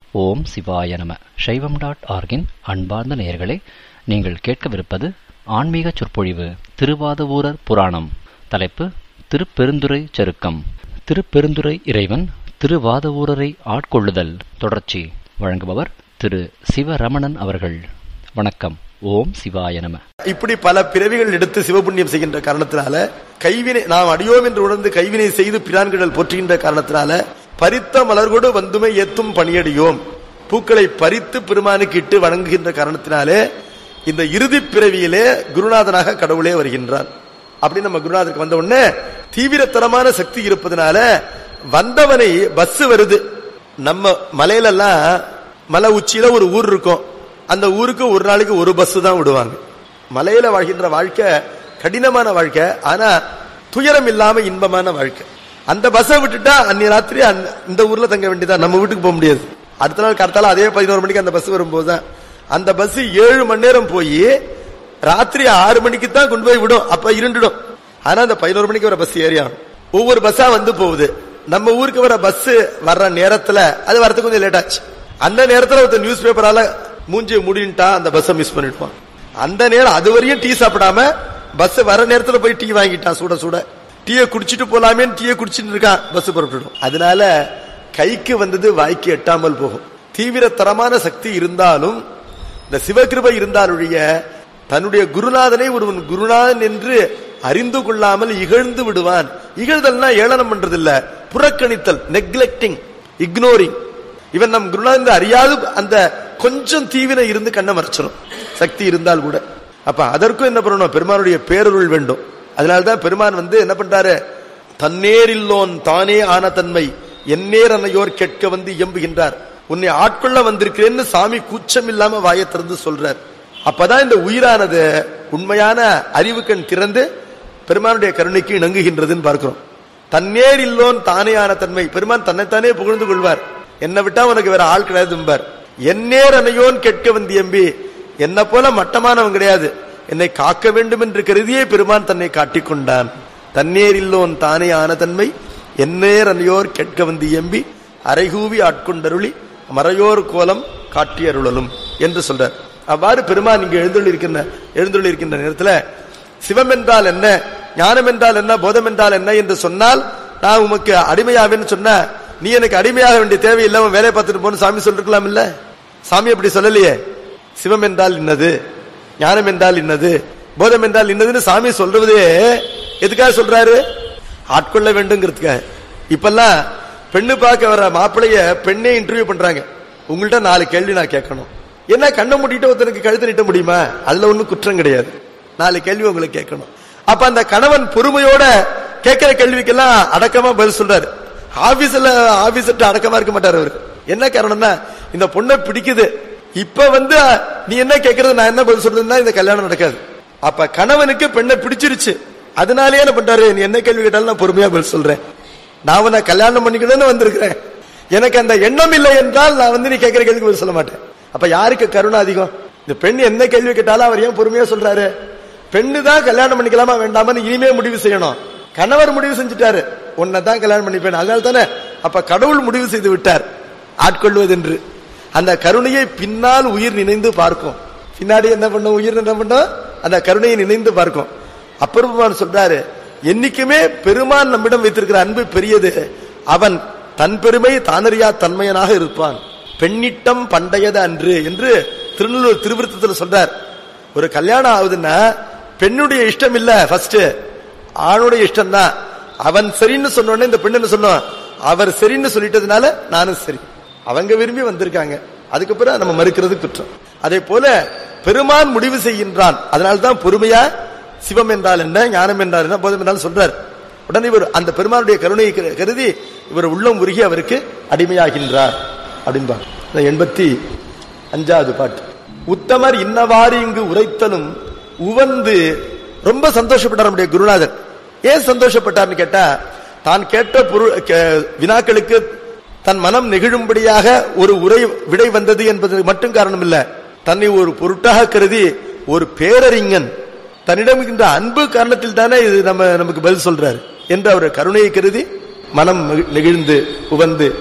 ஓம் சிவாய நம சைவம் டாட் ஆர்கின் அன்பார்ந்த நேயர்களே நீங்கள் கேட்கவிருப்பது ஆன்மீக சொற்பொழிவு திருவாதவூரர் புராணம் தலைப்பு திருப்பெருந்துறை செருக்கம் திருப்பெருந்துறை இறைவன் திருவாதவூரரை ஆட்கொள்ளுதல் தொடர்ச்சி வழங்குபவர் திரு சிவரமணன் அவர்கள் வணக்கம் ஓம் சிவாய நம இப்படி பல பிறவிகள் எடுத்து சிவபுண்ணியம் செய்கின்ற காரணத்தினால கைவினை நாம் அடியோம் என்று உணர்ந்து கைவினை செய்து பிரான்கிடல் போற்றுகின்ற காரணத்தினால பறித்த மலர்கொடு வந்துமை ஏத்தும் பணியடியோம் பூக்களை பறித்து பெருமானுக்கு இட்டு வணங்குகின்ற காரணத்தினாலே இந்த இறுதி பிறவியிலே குருநாதனாக கடவுளே வருகின்றான் அப்படி நம்ம குருநாதருக்கு வந்த உடனே தீவிரத்தரமான சக்தி இருப்பதனால வந்தவனை பஸ் வருது நம்ம மலையிலெல்லாம் மலை உச்சியில ஒரு ஊர் இருக்கும் அந்த ஊருக்கு ஒரு நாளைக்கு ஒரு பஸ் தான் விடுவாங்க மலையில வாழ்கின்ற வாழ்க்கை கடினமான வாழ்க்கை ஆனா துயரம் இல்லாம இன்பமான வாழ்க்கை அந்த பஸ்ஸை விட்டுட்டா அன்னைய ராத்திரி அந்த- இந்த ஊர்ல தங்க வேண்டியதா நம்ம வீட்டுக்கு போக முடியாது அடுத்த நாள் கரெக்டால அதே பதினோரு மணிக்கு அந்த பஸ் வரும்போது தான் அந்த பஸ் ஏழு மணி நேரம் போய் ராத்திரி ஆறு மணிக்கு தான் கொண்டு போய் விடும் அப்ப இருண்டுடும் ஆனா அந்த பதினோரு மணிக்கு வர பஸ் ஏறியாகும் ஒவ்வொரு பஸ்ஸா வந்து போகுது நம்ம ஊருக்கு வர பஸ் வர்ற நேரத்துல அது வரதுக்கு கொஞ்சம் லேட் ஆச்சு அந்த நேரத்துல ஒருத்தர் நியூஸ் பேப்பரால மூஞ்சி முடின்ட்டா அந்த பஸ்ஸை மிஸ் பண்ணிடுவான் அந்த நேரம் அது வரையும் டீ சாப்பிடாம பஸ் வர நேரத்துல போய் டீ வாங்கிட்டான் சுட சுட டீயை குடிச்சிட்டு போலாமே டீயை குடிச்சிட்டு இருக்கான் பஸ் புறப்பட்டுடும் அதனால கைக்கு வந்தது வாய்க்கு எட்டாமல் போகும் தீவிரத்தரமான சக்தி இருந்தாலும் இந்த சிவகிருபை இருந்தாலொழிய தன்னுடைய குருநாதனை ஒருவன் குருநாதன் என்று அறிந்து கொள்ளாமல் இகழ்ந்து விடுவான் இகழ்தல்னா ஏளனம் பண்றது இல்ல புறக்கணித்தல் நெக்லெக்டிங் இக்னோரிங் இவன் நம் குருநாதன் அறியாது அந்த கொஞ்சம் தீவிர இருந்து கண்ணை மறைச்சிடும் சக்தி இருந்தால் கூட அப்ப அதற்கும் என்ன பண்ணணும் பெருமானுடைய பேரருள் வேண்டும் அதனால்தான் பெருமான் வந்து என்ன பண்றாரு தன்னேரில்லோன் தானே ஆன தன்மை எந்நேர் அன்னையோர் கேட்க வந்து இயம்புகின்றார் உன்னை ஆட்கொள்ள வந்திருக்கிறேன்னு சாமி கூச்சம் இல்லாம வாயை திறந்து சொல்றார் அப்பதான் இந்த உயிரானது உண்மையான அறிவு கண் திறந்து பெருமானுடைய கருணைக்கு இணங்குகின்றதுன்னு பார்க்கிறோம் தன்னேர் இல்லோன் தானேயான தன்மை பெருமான் தன்னைத்தானே புகழ்ந்து கொள்வார் என்னை விட்டா உனக்கு வேற ஆள் கிடையாதும்பார் எந்நேர் அன்னையோன் கேட்க வந்து எம்பி என்ன போல மட்டமானவன் கிடையாது என்னை காக்க வேண்டும் என்று கருதியே பெருமான் தன்னை காட்டிக் கொண்டான் தன்னேர் இல்லோன் தானே ஆன தன்மை எந்நேர் அன்னையோர் கேட்க வந்து எம்பி அரைகூவி ஆட்கொண்டருளி மறையோர் கோலம் காட்டி அருளலும் என்று சொல்றார் அவ்வாறு பெருமான் இங்கு எழுந்துள்ளி இருக்கின்ற எழுந்துள்ளி இருக்கின்ற நேரத்துல சிவம் என்றால் என்ன ஞானம் என்றால் என்ன போதம் என்றால் என்ன என்று சொன்னால் நான் உமக்கு அடிமையாவேன்னு சொன்ன நீ எனக்கு அடிமையாக வேண்டிய தேவையில்லை உன் வேலையை பார்த்துட்டு போன்னு சாமி சொல்லிருக்கலாம் இல்ல சாமி அப்படி சொல்லலையே சிவம் என்றால் இன்னது ஞானம் என்றால் இன்னது போதம் என்றால் இன்னதுன்னு சாமி சொல்றதே எதுக்காக சொல்றாரு ஆட்கொள்ள வேண்டுங்கிறதுக்காக இப்பெல்லாம் பெண்ணு பார்க்க வர மாப்பிளைய பெண்ணே இன்டர்வியூ பண்றாங்க உங்கள்ட்ட நாலு கேள்வி நான் கேட்கணும் என்ன கண்ணை மூடிட்டு ஒருத்தனுக்கு கழுத்து நீட்ட முடியுமா அதுல ஒண்ணும் குற்றம் கிடையாது நாலு கேள்வி உங்களுக்கு கேட்கணும் அப்ப அந்த கணவன் பொறுமையோட கேட்கிற கேள்விக்கெல்லாம் அடக்கமா பதில் சொல்றாரு ஆபீஸ்ல ஆபீசர்ட்ட அடக்கமா இருக்க மாட்டாரு அவரு என்ன காரணம்னா இந்த பொண்ணை பிடிக்குது இப்ப வந்து நீ என்ன கேட்கறது நான் என்ன பதில் சொல்றதுன்னா இந்த கல்யாணம் நடக்காது அப்ப கணவனுக்கு பெண்ணை பிடிச்சிருச்சு அதனாலேயே என்ன பண்றாரு நீ என்ன கேள்வி கேட்டாலும் நான் பொறுமையா பதில் சொல்றேன் நான் உன்னை கல்யாணம் பண்ணிக்கணும்னு வந்திருக்கிறேன் எனக்கு அந்த எண்ணம் இல்லை என்றால் நான் வந்து நீ கேட்கிற கேள்விக்கு பதில் சொல்ல மாட்டேன் அப்ப யாருக்கு கருணை அதிகம் இந்த பெண் என்ன கேள்வி கேட்டாலும் அவர் ஏன் பொறுமையா சொல்றாரு பெண்ணு தான் கல்யாணம் பண்ணிக்கலாமா வேண்டாமான்னு இனிமே முடிவு செய்யணும் கணவர் முடிவு செஞ்சுட்டாரு உன்னை தான் கல்யாணம் பண்ணிப்பேன் அதனால தானே அப்ப கடவுள் முடிவு செய்து விட்டார் ஆட்கொள்வதென்று அந்த கருணையை பின்னால் உயிர் நினைந்து பார்க்கும் பின்னாடி என்ன பண்ணும் உயிர் என்ன பண்ணும் அந்த கருணையை நினைந்து பார்க்கும் அப்பெருமான் சொல்றாரு என்னைக்குமே பெருமான் நம்மிடம் வைத்திருக்கிற அன்பு பெரியது அவன் தன் பெருமை தானறியா தன்மையனாக இருப்பான் பெண்ணிட்டம் பண்டையது அன்று என்று திருநெல்வேலூர் திருவிருத்தத்தில் சொல்றார் ஒரு கல்யாணம் ஆகுதுன்னா பெண்ணுடைய இஷ்டம் இல்ல ஃபர்ஸ்ட் ஆணுடைய இஷ்டம் தான் அவன் சரின்னு சொன்ன உடனே இந்த பெண் என்ன சொன்னோம் அவர் சரின்னு சொல்லிட்டதுனால நானும் சரி அவங்க விரும்பி வந்திருக்காங்க அதுக்கப்புறம் நம்ம மறுக்கிறது குற்றம் அதே போல பெருமான் முடிவு செய்கின்றான் அதனால்தான் பொறுமையா சிவம் என்றால் என்ன ஞானம் என்றால் என்ன போதம் என்றால் சொல்றார் உடனே இவர் அந்த பெருமானுடைய கருணையை கரு- கருதி இவர் உள்ளம் உருகி அவருக்கு அடிமையாகின்றார் அப்படின்பார் இந்த எண்பத்தி அஞ்சாவது பாட்டு உத்தமர் இன்னவாறு இங்கு உரைத்தலும் உவந்து ரொம்ப சந்தோஷப்பட்டார் நம்முடைய குருநாதர் ஏன் சந்தோஷப்பட்டார்னு கேட்டா தான் கேட்ட பொருள் கே- வினாக்களுக்கு தன் மனம் நெகிழும்படியாக ஒரு உரை விடை வந்தது என்பது மட்டும் காரணம் இல்ல தன்னை ஒரு பொருட்டாக கருதி ஒரு பேரறிஞன் தன்னிடம் இருக்கின்ற அன்பு காரணத்தில் தானே இது நம்ம நமக்கு பதில் சொல்றாரு என்று அவர் கருணையை கருதி மனம் நெகிழ்ந்து உவந்து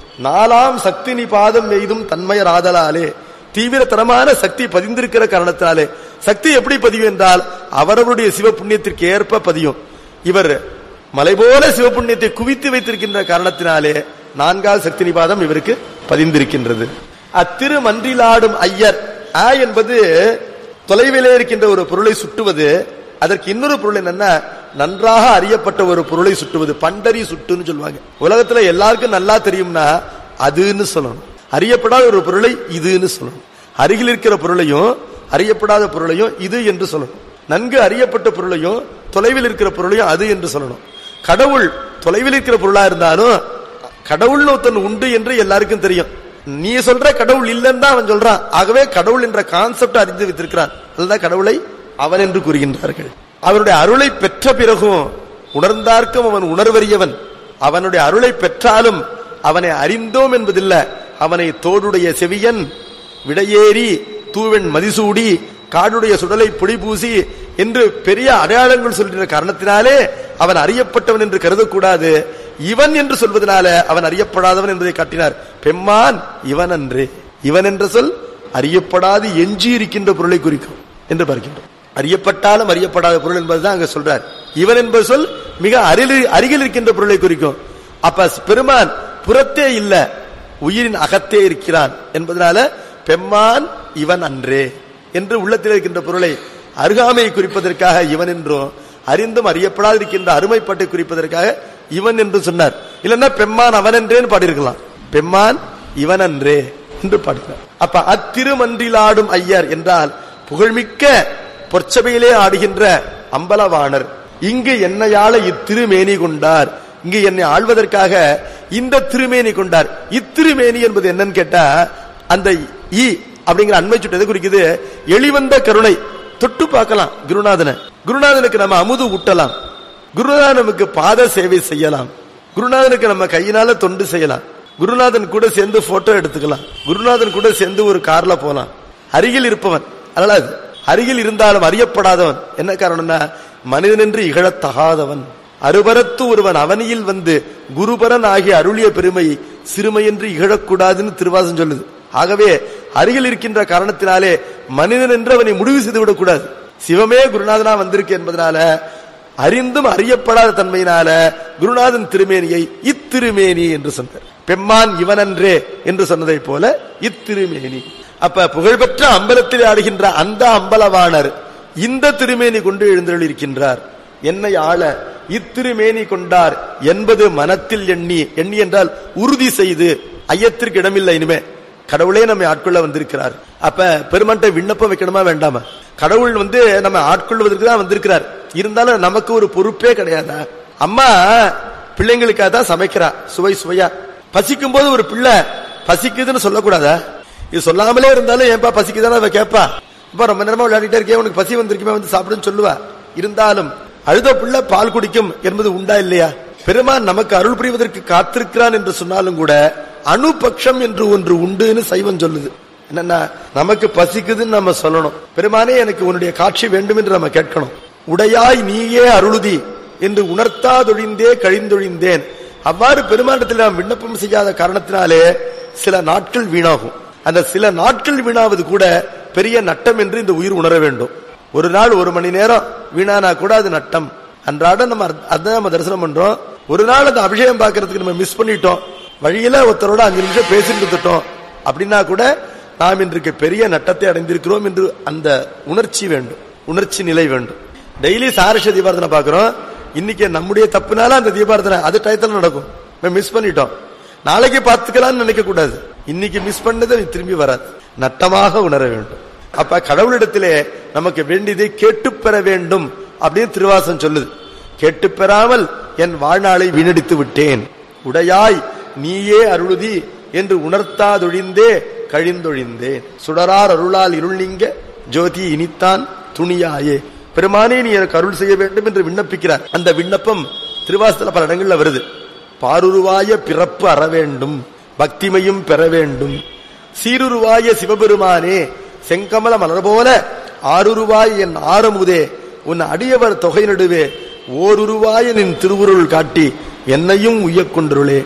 நாலாம் சக்தி நிபாதம் எய்தும் தன்மையர் ஆதலாலே தீவிரத்தரமான சக்தி பதிந்திருக்கிற காரணத்தினாலே சக்தி எப்படி பதியும் என்றால் அவரவருடைய சிவ புண்ணியத்திற்கு ஏற்ப பதியும் இவர் மலை போல சிவபுண்ணியத்தை குவித்து வைத்திருக்கின்ற காரணத்தினாலே நான்காவது சக்தி நிபாதம் இவருக்கு பதிந்திருக்கின்றது அத்திரு மன்றிலாடும் ஐயர் ஆ என்பது தொலைவிலே இருக்கின்ற ஒரு பொருளை சுட்டுவது அதற்கு இன்னொரு பொருள் என்னன்னா நன்றாக அறியப்பட்ட ஒரு பொருளை சுட்டுவது பண்டரி சுட்டுன்னு சொல்லுவாங்க உலகத்துல எல்லாருக்கும் நல்லா தெரியும்னா அதுன்னு சொல்லணும் அறியப்படாத ஒரு பொருளை இதுன்னு சொல்லணும் அருகில் இருக்கிற பொருளையும் அறியப்படாத பொருளையும் இது என்று சொல்லணும் நன்கு அறியப்பட்ட பொருளையும் தொலைவில் இருக்கிற பொருளையும் அது என்று சொல்லணும் கடவுள் தொலைவில் இருக்கிற பொருளா இருந்தாலும் கடவுள்னு ஒருத்தன் உண்டு என்று எல்லாருக்கும் தெரியும் நீ சொல்ற கடவுள் இல்லைன்னு தான் அவன் சொல்றான் ஆகவே கடவுள் என்ற கான்செப்ட் அறிந்து வைத்திருக்கிறான் அதுதான் கடவுளை அவன் என்று கூறுகின்றார்கள் அவனுடைய அருளை பெற்ற பிறகும் உணர்ந்தார்க்கும் அவன் உணர்வறியவன் அவனுடைய அருளை பெற்றாலும் அவனை அறிந்தோம் என்பதில்ல அவனை தோடுடைய செவியன் விடையேறி தூவெண் மதிசூடி காடுடைய சுடலை பொடி பூசி என்று பெரிய அடையாளங்கள் சொல்கிற காரணத்தினாலே அவன் அறியப்பட்டவன் என்று கருதக்கூடாது இவன் என்று சொல்வதனால அவன் அறியப்படாதவன் என்பதை காட்டினார் பெம்மான் இவன் அன்று இவன் என்ற சொல் அறியப்படாது எஞ்சி இருக்கின்ற பொருளை குறிக்கும் என்று பார்க்கின்றோம் அறியப்பட்டாலும் அறியப்படாத பொருள் என்பதுதான் அங்க சொல்றார் இவன் என்பது சொல் மிக அருகில் அருகில் இருக்கின்ற பொருளை குறிக்கும் அப்ப பெருமான் புறத்தே இல்ல உயிரின் அகத்தே இருக்கிறான் என்பதனால பெம்மான் இவன் அன்றே என்று உள்ளத்தில் இருக்கின்ற பொருளை அருகாமையை குறிப்பதற்காக இவன் என்றும் அறிந்தும் அறியப்படாது இருக்கின்ற அருமைப்பாட்டை குறிப்பதற்காக இவன் என்று சொன்னார் இல்லைன்னா பெம்மான் அவன் என்றேன்னு பாடியிருக்கலாம் பெம்மான் இவன் அன்றே என்று பாடினார் அப்ப அத்திருமன்றிலாடும் ஐயர் என்றால் புகழ்மிக்க பொற்சபையிலே ஆடுகின்ற அம்பலவாணர் இங்கு என்னையாள இத்திருமேனி கொண்டார் இங்கு என்னை ஆள்வதற்காக இந்த திருமேனி கொண்டார் இத்திருமேனி என்பது என்னன்னு கேட்டா அந்த ஈ அப்படிங்கிற அண்மை சுட்டதை குறிக்குது எளிவந்த கருணை தொட்டு பார்க்கலாம் குருநாதனை குருநாதனுக்கு நம்ம அமுது ஊட்டலாம் குருநாதன் நமக்கு பாத சேவை செய்யலாம் குருநாதனுக்கு நம்ம கையினால தொண்டு செய்யலாம் குருநாதன் கூட சேர்ந்து போட்டோ எடுத்துக்கலாம் குருநாதன் கூட சேர்ந்து ஒரு கார்ல போலாம் அருகில் இருப்பவன் அதனால அது அருகில் இருந்தாலும் அறியப்படாதவன் என்ன காரணம்னா மனிதன் என்று இகழத்தகாதவன் அருபரத்து ஒருவன் அவனியில் வந்து குருபரன் ஆகிய அருளிய பெருமை சிறுமை என்று இகழக்கூடாதுன்னு திருவாசம் சொல்லுது ஆகவே அருகில் இருக்கின்ற காரணத்தினாலே மனிதன் என்று அவனை முடிவு செய்து விடக்கூடாது சிவமே குருநாதனா வந்திருக்கு என்பதனால அறிந்தும் அறியப்படாத தன்மையினால குருநாதன் திருமேனியை இத்திருமேனி என்று சொன்னார் பெம்மான் இவனன்றே என்று சொன்னதை போல இத்திருமேனி அப்ப புகழ்பெற்ற அம்பலத்தில் ஆடுகின்ற அந்த அம்பலவாணர் இந்த திருமேனி கொண்டு எழுந்தருளிருக்கின்றார் என்னை ஆள இத்திருமேனி கொண்டார் என்பது மனத்தில் எண்ணி எண்ணி என்றால் உறுதி செய்து ஐயத்திற்கு இடமில்லை இனிமே கடவுளே நம்மை ஆட்கொள்ள வந்திருக்கிறார் அப்ப பெருமன்ட்ட விண்ணப்பம் வைக்கணுமா வேண்டாமா கடவுள் வந்து நம்ம ஆட்கொள்வதற்கு தான் வந்திருக்கிறார் இருந்தாலும் நமக்கு ஒரு பொறுப்பே கிடையாதா அம்மா பிள்ளைங்களுக்காக தான் சமைக்கிறா சுவை சுவையா பசிக்கும் போது ஒரு பிள்ளை பசிக்குதுன்னு சொல்லக்கூடாதா இது சொல்லாமலே இருந்தாலும் ஏன்பா பசிக்குதானே அவ கேட்பா இப்ப ரொம்ப நேரமா விளையாடிட்டே இருக்கே உனக்கு பசி வந்திருக்குமே வந்து சாப்பிடுன்னு சொல்லுவா இருந்தாலும் அழுத பிள்ளை பால் குடிக்கும் என்பது உண்டா இல்லையா பெருமான் நமக்கு அருள் புரிவதற்கு காத்திருக்கிறான் என்று சொன்னாலும் கூட அணுபக்ஷம் என்று ஒன்று உண்டுன்னு சைவம் சொல்லுது என்னன்னா நமக்கு பசிக்குதுன்னு நம்ம சொல்லணும் பெருமானே எனக்கு உன்னுடைய காட்சி வேண்டும் என்று நம்ம கேட்கணும் உடையாய் நீயே அருளுதி என்று உணர்த்தாதொழிந்தே கழிந்தொழிந்தேன் அவ்வாறு பெருமாண்டத்தில் நாம் விண்ணப்பம் செய்யாத காரணத்தினாலே சில நாட்கள் வீணாகும் அந்த சில நாட்கள் வீணாவது கூட பெரிய நட்டம் என்று இந்த உயிர் உணர வேண்டும் ஒரு நாள் ஒரு மணி நேரம் வீணானா கூட அது நட்டம் அன்றாட நம்ம அதான் நம்ம தரிசனம் பண்றோம் ஒரு நாள் அந்த அபிஷேகம் பார்க்கறதுக்கு நம்ம மிஸ் பண்ணிட்டோம் வழியில ஒருத்தரோட அஞ்சு நிமிஷம் பேசிட்டு இருந்துட்டோம் அப்படின்னா கூட நாம் இன்றைக்கு பெரிய நட்டத்தை அடைந்திருக்கிறோம் என்று அந்த உணர்ச்சி வேண்டும் உணர்ச்சி நிலை வேண்டும் டெய்லி சாரஷ தீபாரதனை பார்க்கிறோம் இன்னைக்கு நம்முடைய தப்புனால அந்த தீபாரதனை அது டயத்தில் நடக்கும் மிஸ் பண்ணிட்டோம் நாளைக்கு பார்த்துக்கலாம்னு நினைக்க கூடாது இன்னைக்கு மிஸ் பண்ணது திரும்பி வராது நட்டமாக உணர வேண்டும் அப்ப கடவுளிடத்திலே நமக்கு வேண்டியதை கேட்டு பெற வேண்டும் அப்படின்னு திருவாசம் சொல்லுது கேட்டு பெறாமல் என் வாழ்நாளை வீணடித்து விட்டேன் உடையாய் நீயே அருளுதி என்று உணர்த்தாதொழிந்தே கழிந்தொழிந்தேன் சுடரார் அருளால் இருள் நீங்க ஜோதி இனித்தான் துணியாயே பெருமானே நீ எனக்கு அருள் செய்ய வேண்டும் என்று விண்ணப்பிக்கிறார் அந்த விண்ணப்பம் திருவாசத்துல பல இடங்கள்ல வருது பாருருவாய பிறப்பு அற வேண்டும் பக்திமையும் பெற வேண்டும் சீருருவாய சிவபெருமானே செங்கமல மலர் போல ஆறுருவாய் என் ஆரமுதே உன் அடியவர் தொகை நடுவே ஓருருவாய நின் திருவுருள் காட்டி என்னையும் உய்யக் கொண்டுருளே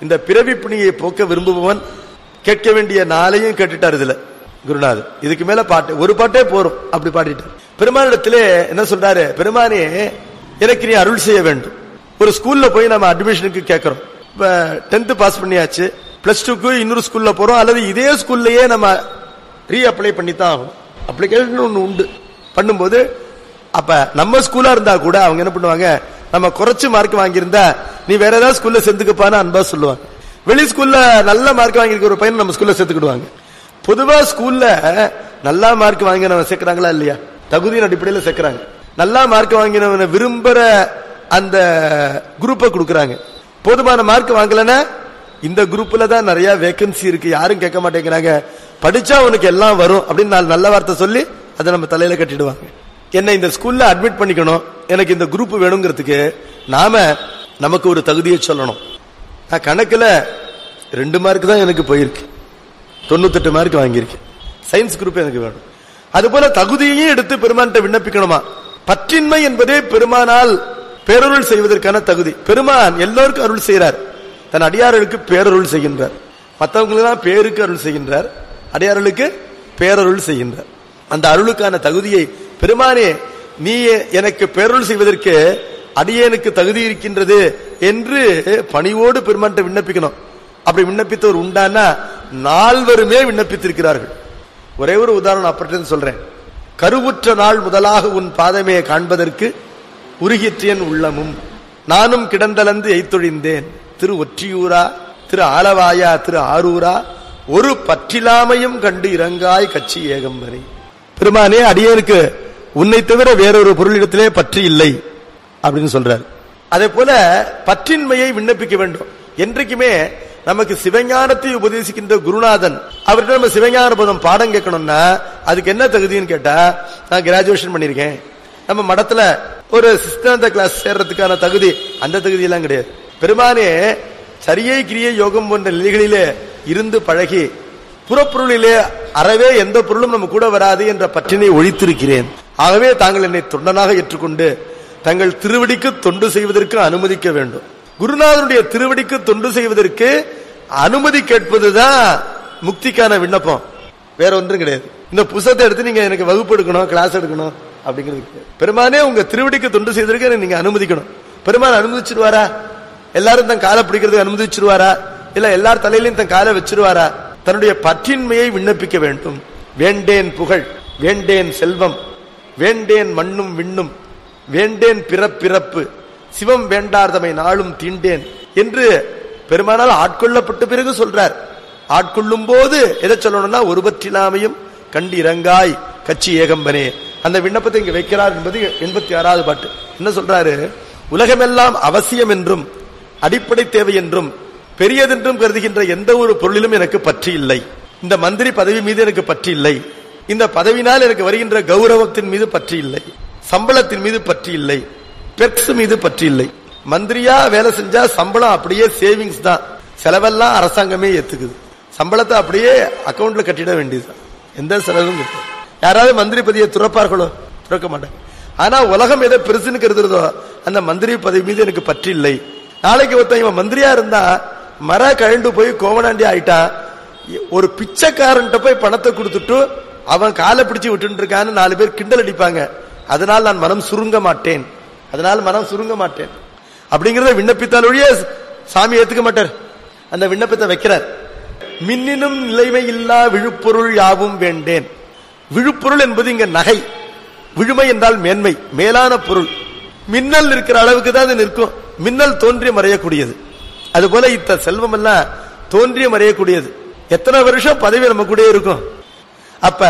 இந்த பிறவி பிணியை போக்க விரும்புபவன் கேட்க வேண்டிய நாளையும் கேட்டுட்டார் இதுல குருநாதர் இதுக்கு மேல பாட்டு ஒரு பாட்டே போறோம் அப்படி பாடிட்டார் பெருமானிடத்திலே என்ன சொல்றாரு பெருமானே எனக்கு நீ அருள் செய்ய வேண்டும் ஒரு ஸ்கூல்ல போய் நம்ம அட்மிஷனுக்கு கேட்கறோம் இப்ப டென்த் பாஸ் பண்ணியாச்சு பிளஸ் டூக்கு இன்னொரு ஸ்கூல்ல போறோம் அல்லது இதே ஸ்கூல்லயே நம்ம ரீ அப்ளை பண்ணி தான் ஆகணும் அப்ளிகேஷன் ஒன்று உண்டு பண்ணும்போது அப்ப நம்ம ஸ்கூலா இருந்தா கூட அவங்க என்ன பண்ணுவாங்க நம்ம குறைச்சு மார்க் வாங்கியிருந்தா நீ வேற ஏதாவது ஸ்கூல்ல சேர்ந்துக்கப்பான்னு அன்பா சொல்லுவாங்க வெளி ஸ்கூல்ல நல்ல மார்க் வாங்கியிருக்க ஒரு பையன் நம்ம ஸ்கூல்ல சேர்த்துக்கிடுவாங்க பொதுவா ஸ்கூல்ல நல்லா மார்க் வாங்கினவன் சேர்க்கறாங்களா இல்லையா தகுதியின் அடிப்படையில் சேர்க்கறாங்க நல்லா மார்க் வாங்கினவனை விரும்புற அந்த குரூப்பை கொடுக்கறாங்க போதுமான மார்க் வாங்கலன்னா இந்த குரூப்ல தான் நிறைய வேகன்சி இருக்கு யாரும் கேட்க மாட்டேங்கிறாங்க படிச்சா உனக்கு எல்லாம் வரும் அப்படின்னு நாலு நல்ல வார்த்தை சொல்லி அதை நம்ம தலையில கட்டிடுவாங்க என்ன இந்த ஸ்கூல்ல அட்மிட் பண்ணிக்கணும் எனக்கு இந்த குரூப் வேணுங்கிறதுக்கு நாம நமக்கு ஒரு தகுதியை சொல்லணும் நான் கணக்குல ரெண்டு மார்க் தான் எனக்கு போயிருக்கு தொண்ணூத்தெட்டு மார்க் வாங்கியிருக்கேன் சயின்ஸ் குரூப் எனக்கு வேணும் அதுபோல தகுதியையும் எடுத்து பெருமான்கிட்ட விண்ணப்பிக்கணுமா பற்றின்மை என்பதே பெருமானால் பேரருள் செய்வதற்கான தகுதி பெருமான் எல்லோருக்கும் அருள் செய்கிறார் தன் அடியார்களுக்கு பேரருள் செய்கின்றார் மற்றவங்களுக்கு பேருக்கு அருள் செய்கின்றார் அடியார்களுக்கு பேரருள் செய்கின்றார் அந்த அருளுக்கான தகுதியை பெருமானே நீ எனக்கு பேரருள் செய்வதற்கு அடியேனுக்கு தகுதி இருக்கின்றது என்று பணிவோடு பெருமான்கிட்ட விண்ணப்பிக்கணும் அப்படி விண்ணப்பித்தவர் உண்டானா நால்வருமே விண்ணப்பித்திருக்கிறார்கள் ஒரே ஒரு உதாரணம் அப்படி சொல்றேன் கருவுற்ற நாள் முதலாக உன் பாதமே காண்பதற்கு உருகிற்றியன் உள்ளமும் நானும் கிடந்தளந்து எய்த்தொழிந்தேன் திரு ஒற்றியூரா திரு ஆலவாயா திரு ஆரூரா ஒரு பற்றிலாமையும் கண்டு இறங்காய் கட்சி ஏகம்பரி பெருமானே அடியேனுக்கு உன்னை தவிர வேறொரு பொருளிடத்திலே பற்றி இல்லை அப்படின்னு சொல்றார் அதே போல பற்றின்மையை விண்ணப்பிக்க வேண்டும் என்றைக்குமே நமக்கு சிவஞானத்தை உபதேசிக்கின்ற குருநாதன் அவர்கிட்ட நம்ம சிவஞான பதம் பாடம் கேட்கணும்னா அதுக்கு என்ன தகுதின்னு கேட்டா நான் கிராஜுவேஷன் பண்ணிருக்கேன் நம்ம மடத்துல ஒரு சிஸ்டாந்த கிளாஸ் சேர்றதுக்கான தகுதி அந்த தகுதி எல்லாம் கிடையாது பெருமானே சரியை கிரியை யோகம் போன்ற நிலைகளிலே இருந்து பழகி புறப்பொருளிலே அறவே எந்த பொருளும் நம்ம கூட வராது என்ற பற்றினை ஒழித்திருக்கிறேன் ஆகவே தாங்கள் என்னை தொண்டனாக ஏற்றுக்கொண்டு தங்கள் திருவடிக்கு தொண்டு செய்வதற்கு அனுமதிக்க வேண்டும் குருநாதனுடைய திருவடிக்கு தொண்டு செய்வதற்கு அனுமதி கேட்பதுதான் முக்திக்கான விண்ணப்பம் வேற ஒன்றும் கிடையாது இந்த புத்தகத்தை எடுத்து நீங்க எனக்கு வகுப்பு எடுக்கணும் கிளாஸ் எடுக்கணும் அப்படிங்கிறது கிடையாது. பெருமானே உங்க திருவடிக்கு தொண்டு செய்வதற்கு எனக்கு நீங்க அனுமதிக்கணும் பெருமான் அனுமதிச்சிருவாரா எல்லாரும் தன் காலை பிடிக்கிறதுக்கு அனுமதிச்சிருவாரா இல்ல எல்லார் தலையிலையும் தன் காலை வச்சிருவாரா தன்னுடைய பற்றின்மையை விண்ணப்பிக்க வேண்டும் வேண்டேன் புகழ் வேண்டேன் செல்வம் வேண்டேன் மண்ணும் விண்ணும் வேண்டேன் பிறப்பிறப்பு சிவம் வேண்டார்தமை நாளும் தீண்டேன் என்று பெருமானால் ஆட்கொள்ளப்பட்ட பிறகு சொல்றார் ஆட்கொள்ளும் போது எதை சொல்லணும்னா ஒருபற்றிலாமையும் கண்டு இறங்காய் கட்சி ஏகம்பனே அந்த விண்ணப்பத்தை இங்க வைக்கிறார் என்பது எண்பத்தி ஆறாவது பாட்டு என்ன சொல்றாரு உலகமெல்லாம் அவசியம் என்றும் அடிப்படை தேவை என்றும் பெரியதென்றும் கருதுகின்ற எந்த ஒரு பொருளிலும் எனக்கு பற்றி இல்லை இந்த மந்திரி பதவி மீது எனக்கு பற்றி இல்லை இந்த பதவினால் எனக்கு வருகின்ற கௌரவத்தின் மீது பற்றி இல்லை சம்பளத்தின் மீது பற்றி இல்லை பெர்க்ஸ் மீது பற்றி இல்லை மந்திரியா வேலை செஞ்சா சம்பளம் அப்படியே சேவிங்ஸ் தான் செலவெல்லாம் அரசாங்கமே ஏத்துக்குது சம்பளத்தை அப்படியே அக்கவுண்ட்ல கட்டிட வேண்டியது எந்த செலவும் கிடையாது. யாராவது மந்திரி பதவியை துறப்பார்களோ துறக்க மாட்டாங்க ஆனா உலகம் எதை பெருசுன்னு கருதுறதோ அந்த மந்திரி பதவி மீது எனக்கு பற்றி இல்லை நாளைக்கு ஒருத்தன் இவன் மந்திரியா இருந்தா மர கழண்டு போய் கோவனாண்டி ஆயிட்டான் ஒரு பிச்சைக்காரன்ட்ட போய் பணத்தை கொடுத்துட்டு அவன் காலை பிடிச்சு விட்டு இருக்கான்னு நாலு பேர் கிண்டல் அடிப்பாங்க அதனால் நான் மனம் சுருங்க மாட்டேன் அதனால் மனம் சுருங்க மாட்டேன் அப்படிங்கறத விண்ணப்பித்தால் ஒழிய சாமி ஏத்துக்க மாட்டார் அந்த விண்ணப்பத்தை வைக்கிறார் மின்னினும் நிலைமை இல்லா விழுப்பொருள் யாவும் வேண்டேன் விழுப்பொருள் என்பது இங்க நகை விழுமை என்றால் மேன்மை மேலான பொருள் மின்னல் இருக்கிற அளவுக்கு தான் அது நிற்கும் மின்னல் தோன்றி மறையக்கூடியது அதுபோல இத்த செல்வம் எல்லாம் தோன்றி மறையக்கூடியது எத்தனை வருஷம் பதவி நம்ம கூட இருக்கும் அப்ப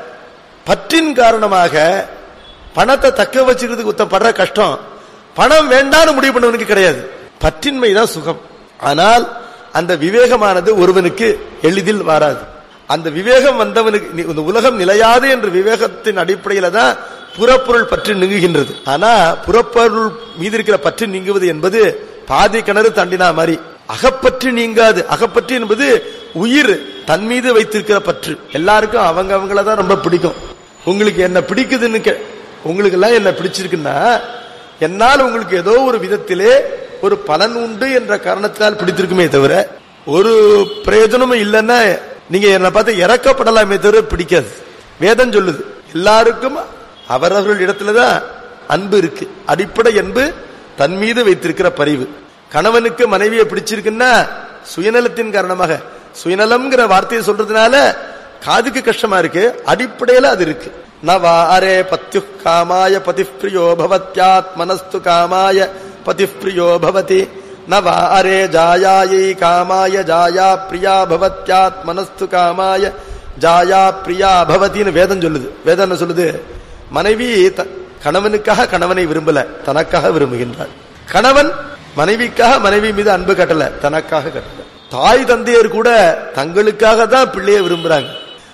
பற்றின் காரணமாக பணத்தை தக்க வச்சுக்கிறதுக்கு ஒருத்தன் படுற கஷ்டம் பணம் வேண்டாம்னு முடிவு பண்ணவனுக்கு கிடையாது பற்றின்மை தான் சுகம் ஆனால் அந்த விவேகமானது ஒருவனுக்கு எளிதில் வராது அந்த விவேகம் வந்தவனுக்கு நி- இந்த உலகம் நிலையாது என்ற விவேகத்தின் அடிப்படையில தான் புறப்பொருள் பற்றி நீங்குகின்றது ஆனா புறப்பொருள் மீது இருக்கிற பற்று நீங்குவது என்பது பாதி கிணறு தண்டினா மாதிரி அகப்பற்று நீங்காது அகப்பற்று என்பது உயிர் தன் மீது வைத்திருக்கிற பற்று எல்லாருக்கும் அவங்க அவங்கள தான் ரொம்ப பிடிக்கும் உங்களுக்கு என்ன பிடிக்குதுன்னு கே- உங்களுக்கு எல்லாம் என்ன பிடிச்சிருக்குன்னா என்னால் உங்களுக்கு ஏதோ ஒரு விதத்திலே ஒரு பலன் உண்டு என்ற காரணத்தினால் பிடித்திருக்குமே தவிர ஒரு பிரயோஜனமும் இல்லைன்னா நீங்க என்ன பார்த்து இறக்கப்படலாமே தவிர பிடிக்காது வேதம் சொல்லுது எல்லாருக்கும் அவரவர்கள் இடத்துலதான் அன்பு இருக்கு அடிப்படை அன்பு தன் மீது வைத்திருக்கிற பரிவு கணவனுக்கு மனைவியை பிடிச்சிருக்குன்னா சுயநலத்தின் காரணமாக சுயநலம்ங்கிற வார்த்தையை சொல்றதுனால காதுக்கு கஷ்டமா இருக்கு அடிப்படையில அது இருக்கு நவாரே பத்யு காமாய பதிப்பிரியோ பவத்யாத்மனஸ்து காமாய பதிப்பிரியோ பவதி நவாரே ஜாயாயை காமாய ஜாயா பிரியா பவத்யாத்மனஸ்து காமாய ஜாயா பிரியா பவதின்னு வேதம் சொல்லுது வேதம் என்ன சொல்லுது மனைவி த- கணவனுக்காக கணவனை விரும்பல தனக்காக விரும்புகின்றாள் கணவன் மனைவிக்காக மனைவி மீது அன்பு கட்டல தனக்காக கட்டல தாய் தந்தையர் கூட தங்களுக்காக தான் பிள்ளைய விரும்புறாங்க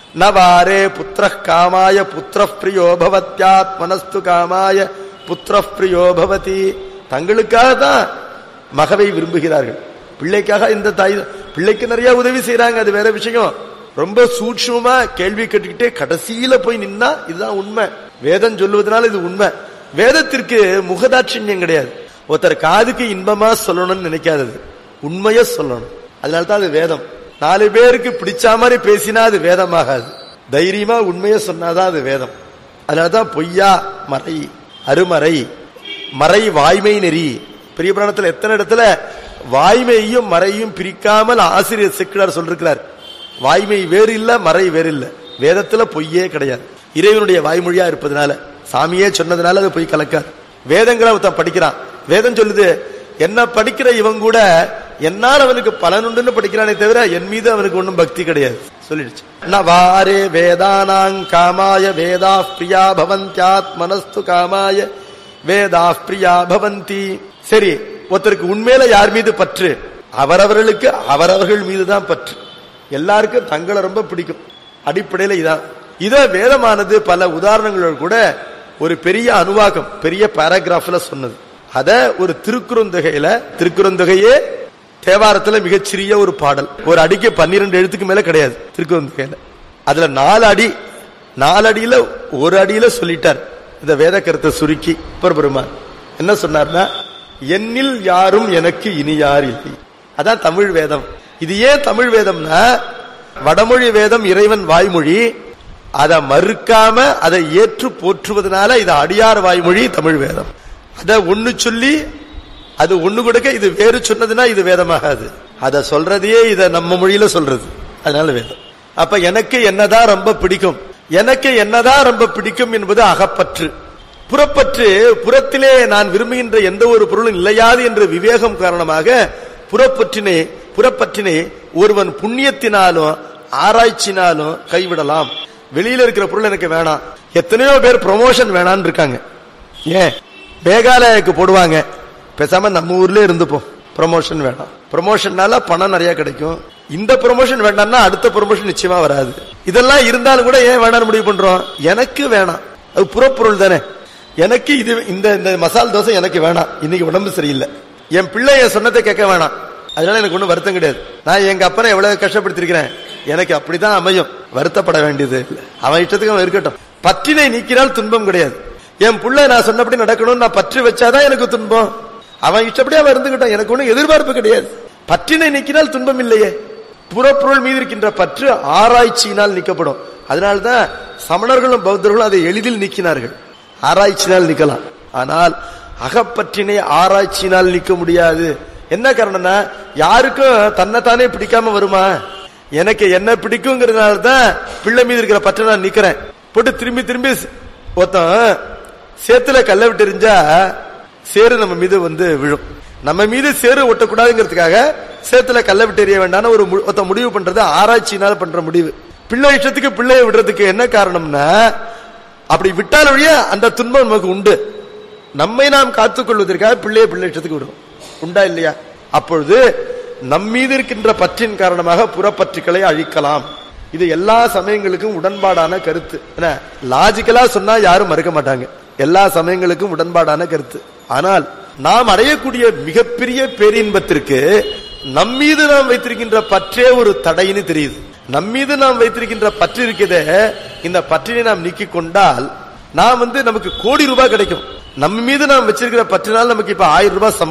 நவாரே புத்திர காமாய புத்திர பிரியோ பவத்யாத்மனஸ்து காமாய புத்திர பிரியோ பவதி தங்களுக்காக தான் மகவை விரும்புகிறார்கள் பிள்ளைக்காக இந்த தாய் பிள்ளைக்கு நிறைய உதவி செய்யறாங்க அது வேற விஷயம் ரொம்ப சூட்சமா கேள்வி கேட்டுக்கிட்டே கடைசியில போய் நின்னா இதுதான் உண்மை வேதம் சொல்லுவதனால இது உண்மை வேதத்திற்கு முகதாட்சியம் கிடையாது ஒருத்தர் காதுக்கு இன்பமா சொல்லணும்னு நினைக்காதது உண்மைய சொல்லணும் அதனால தான் அது வேதம் நாலு பேருக்கு பிடிச்ச மாதிரி பேசினா அது வேதமாகாது தைரியமா உண்மைய சொன்னாதான் அது வேதம் அதனாலதான் பொய்யா மறை அருமறை மறை வாய்மை நெறி பெரிய புராணத்துல எத்தனை இடத்துல வாய்மையையும் மறையும் பிரிக்காமல் ஆசிரியர் செக்குலார் சொல்லிருக்கிறார் வாய்மை வேறு இல்ல மறை வேறு இல்ல வேதத்துல பொய்யே கிடையாது இறைவனுடைய வாய்மொழியா இருப்பதனால சாமியே சொன்னதுனால அது பொய் கலக்காது வேதங்களை ஒருத்தன் படிக்கிறான் வேதம் சொல்லுது என்ன படிக்கிற இவன் கூட என்னால் அவனுக்கு பலனுண்டுன்னு படிக்கிறானே தவிர என் மீது அவனுக்கு ஒன்றும் பக்தி கிடையாது சொல்லிடுச்சு நவாரே வேதானாங் காமாய வேதா பிரியா பவந்தியாத்மனஸ்து காமாய வேதா பிரியா பவந்தி சரி ஒருத்தருக்கு உண்மையில யார் மீது பற்று அவரவர்களுக்கு அவரவர்கள் மீதுதான் பற்று எல்லாருக்கும் தங்களை ரொம்ப பிடிக்கும் அடிப்படையில இதான் இத வேதமானது பல உதாரணங்களோடு கூட ஒரு பெரிய அனுவாகம் பெரிய பாராகிராஃப்ல சொன்னது அத ஒரு திருக்குறுந்தொகையில திருக்குறுந்தொகையே தேவாரத்துல மிகச்சிறிய ஒரு பாடல் ஒரு அடிக்கு பன்னிரண்டு எழுத்துக்கு மேல கிடையாது திருக்குறுந்தொகையில அதுல நாலு அடி நாலு அடியில ஒரு அடியில சொல்லிட்டார் இந்த வேத கருத்தை சுருக்கி பெருமான் என்ன சொன்னார்னா என்னில் யாரும் எனக்கு இனி யார் இல்லை அதான் தமிழ் வேதம் இது ஏன் தமிழ் வேதம்னா வடமொழி வேதம் இறைவன் வாய்மொழி அதை மறுக்காம அதை ஏற்று போற்றுவதனால இது அடியார் வாய்மொழி தமிழ் வேதம் அத ஒண்ணு சொல்லி அது ஒண்ணு கொடுக்க இது வேறு சொன்னதுன்னா இது வேதமாகாது அத சொல்றதையே இத நம்ம மொழியில சொல்றது அதனால வேதம் அப்ப எனக்கு என்னதான் ரொம்ப பிடிக்கும் எனக்கு என்னதான் ரொம்ப பிடிக்கும் என்பது அகப்பற்று புறப்பற்று புறத்திலே நான் விரும்புகின்ற எந்த ஒரு பொருளும் இல்லையாது என்ற விவேகம் காரணமாக புறப்பற்றினை புறப்பற்றினை ஒருவன் புண்ணியத்தினாலும் ஆராய்ச்சினாலும் கைவிடலாம் வெளியில இருக்கிற பொருள் எனக்கு வேணாம் எத்தனையோ பேர் ப்ரொமோஷன் வேணான்னு இருக்காங்க ஏன் மேகாலயாக்கு போடுவாங்க பேசாம நம்ம ஊர்லயே இருந்துப்போம் ப்ரொமோஷன் வேணாம் ப்ரொமோஷன்னால பணம் நிறைய கிடைக்கும் இந்த ப்ரொமோஷன் வேண்டாம்னா அடுத்த ப்ரொமோஷன் நிச்சயமா வராது இதெல்லாம் இருந்தாலும் கூட ஏன் வேணாம்னு முடிவு பண்றோம் எனக்கு வேணாம் அது புறப்பொருள் தானே எனக்கு இது இந்த இந்த மசால் தோசை எனக்கு வேணாம் இன்னைக்கு உடம்பு சரியில்லை என் பிள்ளை என் சொன்னதை கேட்க வேணாம் அதனால எனக்கு ஒண்ணும் வருத்தம் கிடையாது நான் எங்க அப்பனை எவ்வளவு கஷ்டப்படுத்திருக்கிறேன் எனக்கு அப்படிதான் அமையும் வருத்தப்பட வேண்டியது இல்லை அவன் இஷ்டத்துக்கு அவன் இருக்கட்டும் பற்றினை நீக்கினால் துன்பம் கிடையாது என் புள்ள நான் சொன்னபடி நடக்கணும்னு நான் பற்று வச்சாதான் எனக்கு துன்பம் அவன் இஷ்டப்படி அவன் இருந்துகிட்டான் எனக்கு ஒண்ணும் எதிர்பார்ப்பு கிடையாது பற்றினை நீக்கினால் துன்பம் இல்லையே புறப்பொருள் மீது இருக்கின்ற பற்று ஆராய்ச்சியினால் நீக்கப்படும் அதனால்தான் சமணர்களும் பௌத்தர்களும் அதை எளிதில் நீக்கினார்கள் ஆராய்ச்சினால் நீக்கலாம் ஆனால் அகப்பற்றினை ஆராய்ச்சியினால் நீக்க முடியாது என்ன காரணம்னா யாருக்கும் தன்னைத்தானே பிடிக்காம வருமா எனக்கு என்ன பிடிக்குங்கிறதுனால தான் பிள்ளை மீது இருக்கிற பற்றை நான் நிக்கிறேன் போட்டு திரும்பி திரும்பி ஒருத்தன் சேத்துல கல்ல விட்டு எறிஞ்சா சேரு நம்ம மீது வந்து விழும் நம்ம மீது சேரு ஒட்டக்கூடாதுங்கிறதுக்காக சேத்துல கல்ல விட்டு எறிய வேண்டாம்னு ஒரு மு- ஒருத்தன் முடிவு பண்றது ஆராய்ச்சியினால பண்ற முடிவு பிள்ளை இஷ்டத்துக்கு பிள்ளையை விடுறதுக்கு என்ன காரணம்னா அப்படி விட்டால் வழிய அந்த துன்பம் நமக்கு உண்டு நம்மை நாம் காத்துக் கொள்வதற்காக பிள்ளையை பிள்ளை இஷ்டத்துக்கு விடுறோம் உண்டா இல்லையா அப்பொழுது நம் மீது இருக்கின்ற பற்றின் காரணமாக புறப்பற்றுக்களை அழிக்கலாம் இது எல்லா சமயங்களுக்கும் உடன்பாடான கருத்து என்ன லாஜிக்கலா சொன்னா யாரும் மறுக்க மாட்டாங்க எல்லா சமயங்களுக்கும் உடன்பாடான கருத்து ஆனால் நாம் அடையக்கூடிய மிகப்பெரிய பேரின்பத்திற்கு நம் மீது நாம் வைத்திருக்கின்ற பற்றே ஒரு தடைன்னு தெரியுது நம் மீது நாம் வைத்திருக்கின்ற பற்று இருக்குதே இந்த பற்றினை நாம் நீக்கிக் கொண்டால் நாம் வந்து நமக்கு கோடி ரூபாய் கிடைக்கும் நம்ம மீது நாம் வச்சிருக்கிற பற்றினால் நமக்கு இப்ப ஆயிரம் ரூபாய் சம்பளம்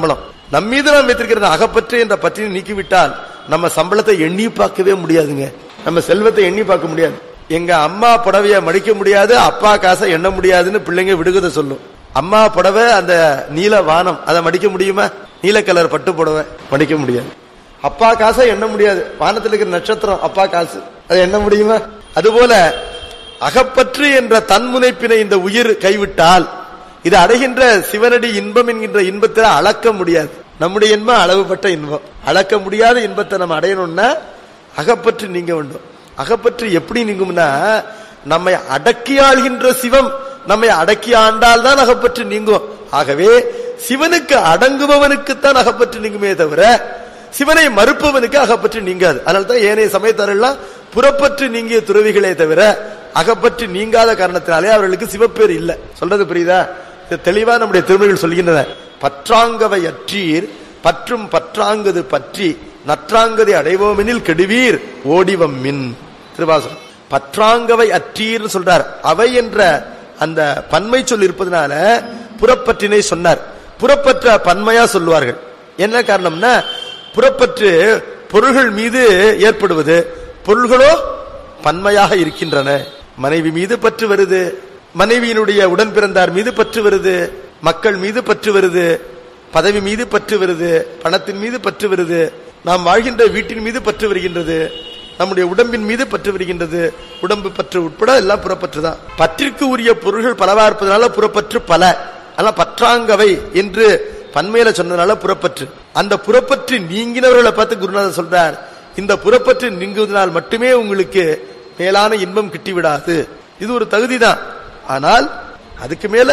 நம் மீது நாம் வைத்திருக்கிற அகப்பற்று என்ற பற்றினை நீக்கிவிட்டால் நம்ம சம்பளத்தை எண்ணி பார்க்கவே முடியாதுங்க நம்ம செல்வத்தை எண்ணி பார்க்க முடியாது எங்க அம்மா புடவைய மடிக்க முடியாது அப்பா காசை எண்ண முடியாதுன்னு பிள்ளைங்க விடுகதை சொல்லும் அம்மா புடவை அந்த நீல வானம் அதை மடிக்க முடியுமா நீல கலர் பட்டு புடவை மடிக்க முடியாது அப்பா காசை எண்ண முடியாது வானத்தில் இருக்கிற நட்சத்திரம் அப்பா காசு அதை எண்ண முடியுமா அதுபோல அகப்பற்று என்ற தன்முனைப்பினை இந்த உயிர் கைவிட்டால் இது அடைகின்ற சிவனடி இன்பம் என்கின்ற இன்பத்தை அளக்க முடியாது நம்முடைய இன்பம் அளவுபட்ட இன்பம் அளக்க முடியாத இன்பத்தை நம்ம அடையணும்னா அகப்பற்று நீங்க வேண்டும் அகப்பற்று எப்படி நீங்கும்னா நம்மை அடக்கி ஆள்கின்ற சிவம் நம்மை அடக்கி ஆண்டால் தான் அகப்பற்று நீங்கும் ஆகவே சிவனுக்கு அடங்குபவனுக்குத்தான் அகப்பற்று நீங்குமே தவிர சிவனை மறுப்பவனுக்கு அகப்பற்று நீங்காது அதனால்தான் ஏனைய சமயத்தாரெல்லாம் புறப்பற்று நீங்கிய துறவிகளே தவிர அகப்பற்று நீங்காத காரணத்தினாலே அவர்களுக்கு சிவப்பேர் இல்ல சொல்றது புரியுதா இது தெளிவா நம்முடைய திருமணிகள் சொல்கின்றன பற்றாங்கவை அற்றீர் பற்றும் பற்றாங்கது பற்றி நற்றாங்கதை அடைவோமெனில் கெடுவீர் ஓடிவம் மின் திருவாசகம் பற்றாங்கவை அற்றீர்னு சொல்றார் அவை என்ற அந்த பன்மை சொல் இருப்பதனால புறப்பற்றினை சொன்னார் புறப்பற்ற பன்மையா சொல்லுவார்கள் என்ன காரணம்னா புறப்பற்று பொருள்கள் மீது ஏற்படுவது பொருள்களோ பன்மையாக இருக்கின்றன மனைவி மீது பற்று வருது மனைவியினுடைய உடன் பிறந்தார் மீது பற்று வருது மக்கள் மீது பற்று வருது பதவி மீது பற்று வருது பணத்தின் மீது பற்று வருது நாம் வாழ்கின்ற வீட்டின் மீது பற்று வருகின்றது நம்முடைய உடம்பின் மீது பற்று வருகின்றது உடம்பு பற்று உட்பட எல்லாம் புறப்பற்று தான் பற்றிற்கு உரிய பொருள்கள் பலவா இருப்பதனால புறப்பற்று பல ஆனா பற்றாங்கவை என்று பன்மையில சொன்னதுனால புறப்பற்று அந்த புறப்பற்று நீங்கினவர்களை பார்த்து குருநாதர் சொல்றார் இந்த புறப்பற்று நீங்குவதனால் மட்டுமே உங்களுக்கு மேலான இன்பம் கிட்டிவிடாது இது ஒரு தகுதி தான் ஆனால் அதுக்கு மேல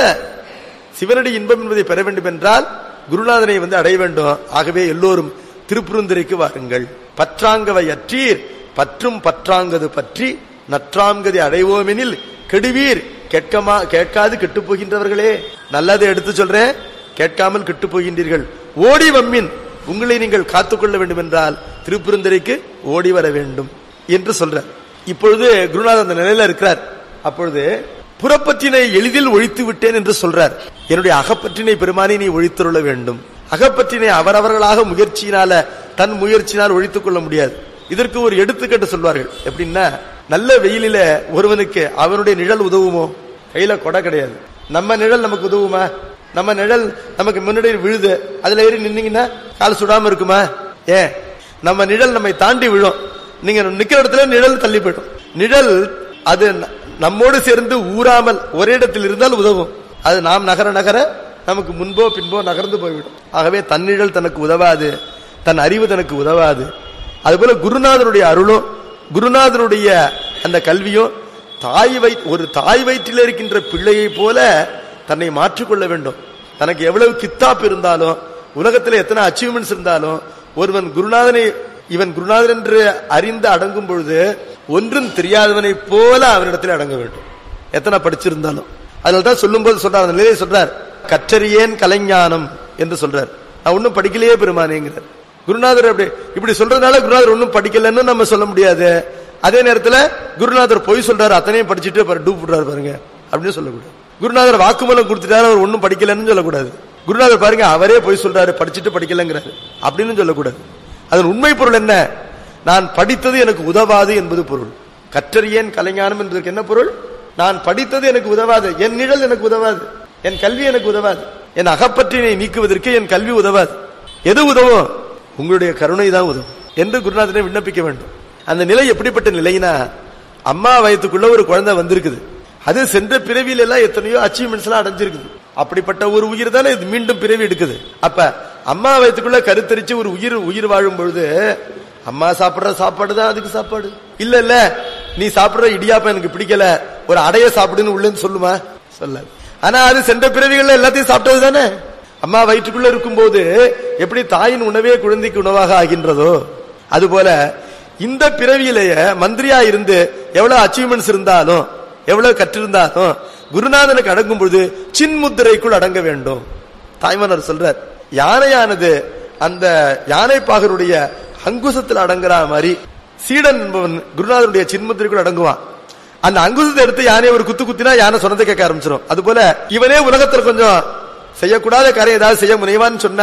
சிவனடி இன்பம் என்பதை பெற வேண்டும் என்றால் குருநாதனை வந்து அடைய வேண்டும் ஆகவே எல்லோரும் திருப்புருந்துரைக்கு வாருங்கள் பற்றாங்கவை அற்றீர் பற்றும் பற்றாங்கது பற்றி நற்றாங்கதை அடைவோமெனில் கெடுவீர் கேட்கமா கேட்காது கெட்டு போகின்றவர்களே நல்லதை எடுத்து சொல்றேன் கேட்காமல் கெட்டு போகின்றீர்கள் ஓடி வம்மின் உங்களை நீங்கள் காத்துக்கொள்ள வேண்டும் என்றால் திருப்புருந்தரைக்கு ஓடி வர வேண்டும் என்று சொல்ற இப்பொழுது குருநாதர் அந்த நிலையில இருக்கிறார் அப்பொழுது புறப்பற்றினை எளிதில் ஒழித்து விட்டேன் என்று சொல்றார் என்னுடைய அகப்பற்றினை பெருமானி நீ ஒழித்துள்ள வேண்டும் அகப்பற்றினை அவரவர்களாக முயற்சியினால தன் முயற்சியினால் ஒழித்துக் கொள்ள முடியாது இதற்கு ஒரு எடுத்துக்காட்டு சொல்வார்கள் எப்படின்னா நல்ல வெயிலில ஒருவனுக்கு அவனுடைய நிழல் உதவுமோ கையில கொடை கிடையாது நம்ம நிழல் நமக்கு உதவுமா நம்ம நிழல் நமக்கு முன்னாடி விழுது அதுல ஏறி நின்னீங்கன்னா கால் சுடாம இருக்குமா ஏன் நம்ம நிழல் நம்மை தாண்டி விழும் நீங்க நிக்கிற இடத்துல நிழல் தள்ளி போயிடும் நிழல் அது ந- நம்மோடு சேர்ந்து ஊறாமல் ஒரே இடத்தில் இருந்தால் உதவும் அது நாம் நகர நகர நமக்கு முன்போ பின்போ நகர்ந்து போய்விடும் ஆகவே தன்னிழல் தனக்கு உதவாது தன் அறிவு தனக்கு உதவாது அதுபோல குருநாதனுடைய அருளும் குருநாதனுடைய அந்த கல்வியும் தாய் வை ஒரு தாய் வயிற்றில் இருக்கின்ற பிள்ளையை போல தன்னை மாற்றிக்கொள்ள வேண்டும் தனக்கு எவ்வளவு கித்தாப் இருந்தாலும் உலகத்தில் எத்தனை அச்சீவ்மெண்ட்ஸ் இருந்தாலும் ஒருவன் குருநாதனை இவன் குருநாதன் என்று அறிந்து அடங்கும் பொழுது ஒன்றும் தெரியாதவனைப் போல அவனிடத்தில் அடங்க வேண்டும் எத்தனை படிச்சிருந்தாலும் அதில் தான் சொல்லும்போது சொல்றார் அந்த நிலையை சொல்றார் கற்றறியேன் கலைஞானம் என்று சொல்றார் நான் ஒன்னும் படிக்கலையே பெருமானேங்கிறார் குருநாதர் அப்படி இப்படி சொல்றதுனால குருநாதர் ஒன்னும் படிக்கலன்னு நம்ம சொல்ல முடியாது அதே நேரத்துல குருநாதர் பொய் சொல்றாரு அத்தனையும் படிச்சுட்டு பாரு டூப் விடுறாரு பாருங்க அப்படின்னு சொல்லக்கூடாது குருநாதர் வாக்குமூலம் கொடுத்துட்டாரு அவர் ஒன்னும் படிக்கலன்னு சொல்லக்கூடாது குருநாதர் பாருங்க அவரே பொய் சொல்றாரு படிச்சுட்டு படிக்கலங்கிறாரு அப்படின்னு சொல்லக்கூடாது அதன் உண்மை பொருள் என்ன நான் படித்தது எனக்கு உதவாது என்பது பொருள் கற்றறியேன் கலைஞானம் என்பதற்கு என்ன பொருள் நான் படித்தது எனக்கு உதவாது என் நிழல் எனக்கு உதவாது என் கல்வி எனக்கு உதவாது என் அகப்பற்றினை நீக்குவதற்கு என் கல்வி உதவாது எது உதவும் உங்களுடைய கருணை தான் உதவும் என்று குருநாதனை விண்ணப்பிக்க வேண்டும் அந்த நிலை எப்படிப்பட்ட நிலைனா அம்மா வயத்துக்குள்ள ஒரு குழந்தை வந்திருக்குது அது சென்ற பிறவியில எல்லாம் எத்தனையோ அச்சீவ்மெண்ட்ஸ் எல்லாம் அடைஞ்சிருக்குது அப்படிப்பட்ட ஒரு உயிர் தானே இது மீண்டும் பிறவி எடுக்குது அப்ப அம்மா வயத்துக்குள்ள கருத்தரிச்சு ஒரு உயிர் உயிர் வாழும் பொழுது அம்மா சாப்பிடுற சாப்பாடு தான் அதுக்கு சாப்பாடு இல்ல இல்ல நீ சாப்பிடுற இடியாப்பம் எனக்கு பிடிக்கல ஒரு அடைய சாப்பிடுன்னு உள்ளன்னு சொல்லுமா சொல்லாது ஆனா அது சென்ற பிறவிகள்ல எல்லாத்தையும் சாப்பிட்டது தானே அம்மா வயிற்றுக்குள்ள இருக்கும்போது எப்படி தாயின் உணவே குழந்தைக்கு உணவாக ஆகின்றதோ அதுபோல இந்த பிறவியிலேயே மந்திரியா இருந்து எவ்வளவு அச்சீவ்மெண்ட்ஸ் இருந்தாலும் எவ்வளவு கற்றிருந்தாலும் குருநாதனுக்கு அடங்கும் பொழுது சின்முத்திரைக்குள் அடங்க வேண்டும் தாய்மன்னர் சொல்றார் யானையானது அந்த யானை பாகருடைய அங்குசத்தில் அடங்குற மாதிரி சீடன் என்பவன் குருநாதனுடைய சின்முத்திரைக்குள் அடங்குவான் அந்த அங்குசத்தை எடுத்து யானையை ஒரு குத்து குத்தினா யானை சொன்னதை கேட்க ஆரம்பிச்சிடும் அது போல இவனே உலகத்துல கொஞ்சம் செய்யக்கூடாத காரியம் ஏதாவது செய்ய முனைவான்னு சொன்னா